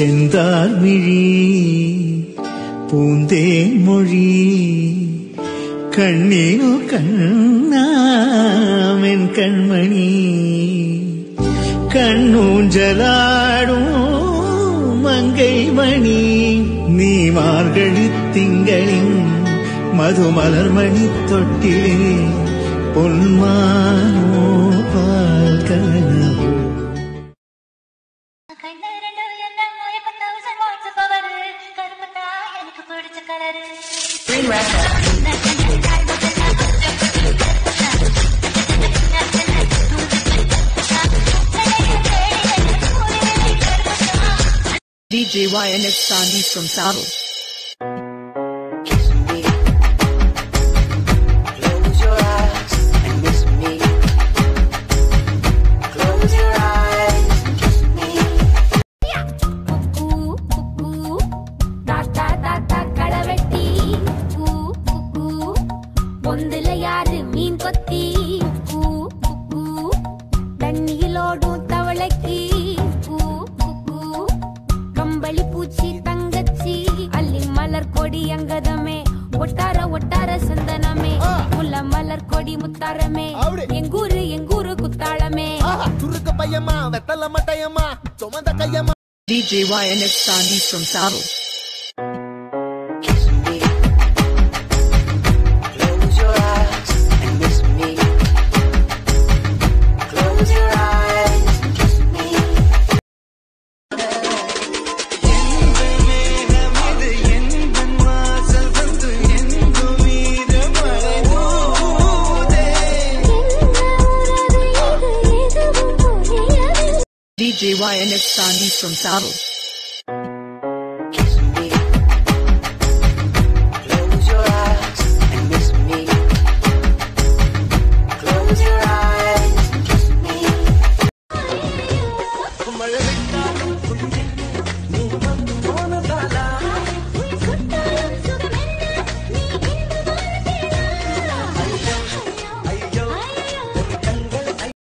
செந்தார் மிழி பூந்தேன் மொழி கண்ணீனு கண்ணாமென் கண்மணி கண்ணூஞ்சலாடும் மங்கை மணி நீ மார்கழி திங்களின் மதுமலர்மணி தொட்டிலே பொன்மானோ பால் கனவு கண்ணு ரெண்டு என்ன மயக்க தௌசண்ட் வாட்ஸ் பவர் கருப்பத்தா எனக்கு பிடிச்ச colour DJ YNX Sandeep from Saddle. Close your eyes and miss me. Close your eyes and kiss me. குக்கு, குக்கு, தாத்தா, தாத்தா, களவெட்டி. கூ, குக்கு, பொந்துல யாரு மீன் கொத்தி கூ, குக்கு, தண்ணியிலோடும் தவளைக்கு கூ, குக்கு, கம்பளி பூச்சி தங்கச்சி அள்ளி மலர் கொடி அங்கதமே ஒட்டார ஒட்டார சந்தனமே முல்ல மலர் கொடி முத்தாரமே எங்கூரு எங்கூரு குத்தாளமே துருக்கு பையமா வெத்தல மட்டையம்மா சுமந்த கையம்மா DJ YNX Sandeep from Saddle. Kiss me. Close your eyes and miss me. Close your eyes and kiss me. DJ YNX Sandeep from Saddle. Kiss me. Close your eyes and miss me. Close your eyes and kiss me. மழை விட்டாலும்